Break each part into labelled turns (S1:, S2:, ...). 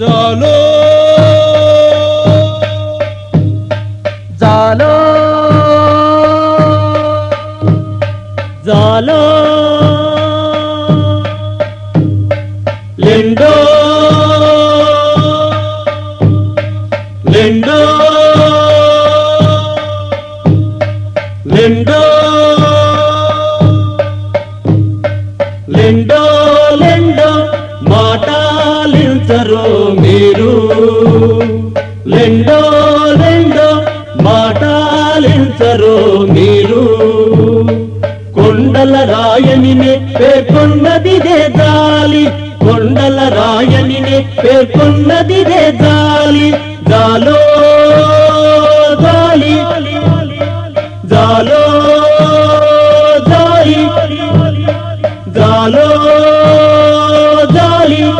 S1: జాలో
S2: జాలో జాలో
S1: లెండో లెండో లెండో లెండో లెండో మాటాలించరు మీరు లెండో లెండో మాటాలించరు మీరు కొండల రాయనినే పేర్కొన్నదిదే జాలి కొండల రాయనినే పేర్కొన్నదిదే జాలి జాలో జాలి జాలో జాలి జాలో జాలి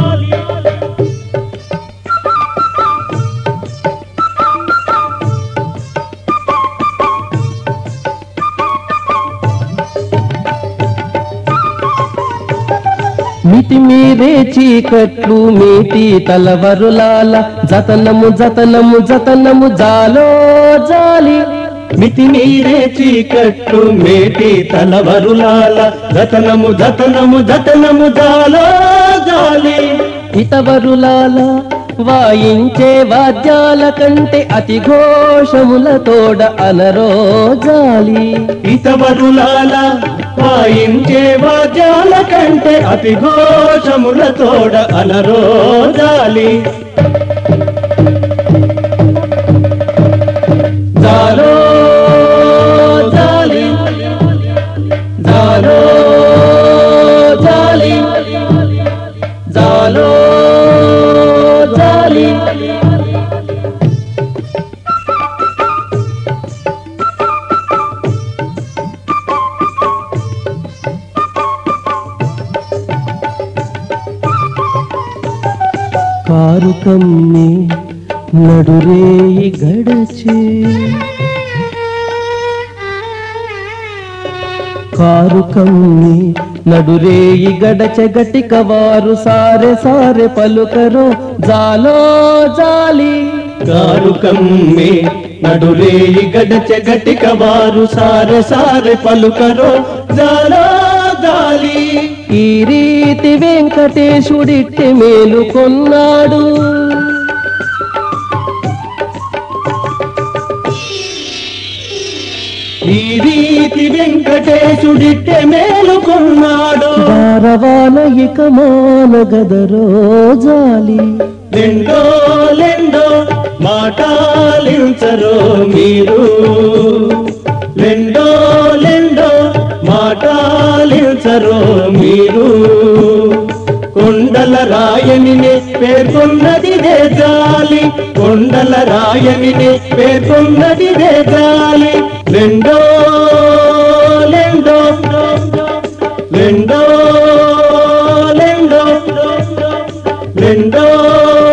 S2: మితి మీరే చీకట్లు మీటి తలవరులాల జతనము జతనము జతనము జాలో జాలి
S1: మితి మీరే చీకట్లు మేటి తలవరులాల జతనము జతనము జతనము జాలో జాలి
S2: హితవరులాల వాయించే వాద్యాల కంటే అతి ఘోషముల తోడ అనరో జాలి
S1: ఇతవరులాల వాయించే వాద్యాల కంటే అతి ఘోషముల తోడ అనరోజాలి జాలో జాలి జాలో జాలి జాలో జాలి
S2: కారు కమ్మి నడురేయి గడచే కారు కమ్మి నడురేయి గడచ గటిక వారు సారె సారె పలుకరో జాలో జాలి
S1: కారు కమ్మి నడురేయి గడచ గటిక వారు సారె సారె పలుకరో జాలో జాలి
S2: ఈ రీతి వెంకటేశుడిట్టి మేలుకొన్నాడు
S1: ఈ రీతి వెంకటేశుడిట్టె మేలుకున్నాడు
S2: దారవాన ఇక మానగదరో జాలి
S1: లెండో లెండో మాటాలించరు మీరు లెండో లెండో మాటాలించరు మీరు కొండల రాయనిని పేర్కొన్నదిదే జాలి కొండల రాయనిని పేర్కొన్నదిదే జాలి లెండో లెండో లెండో లెండో లెండో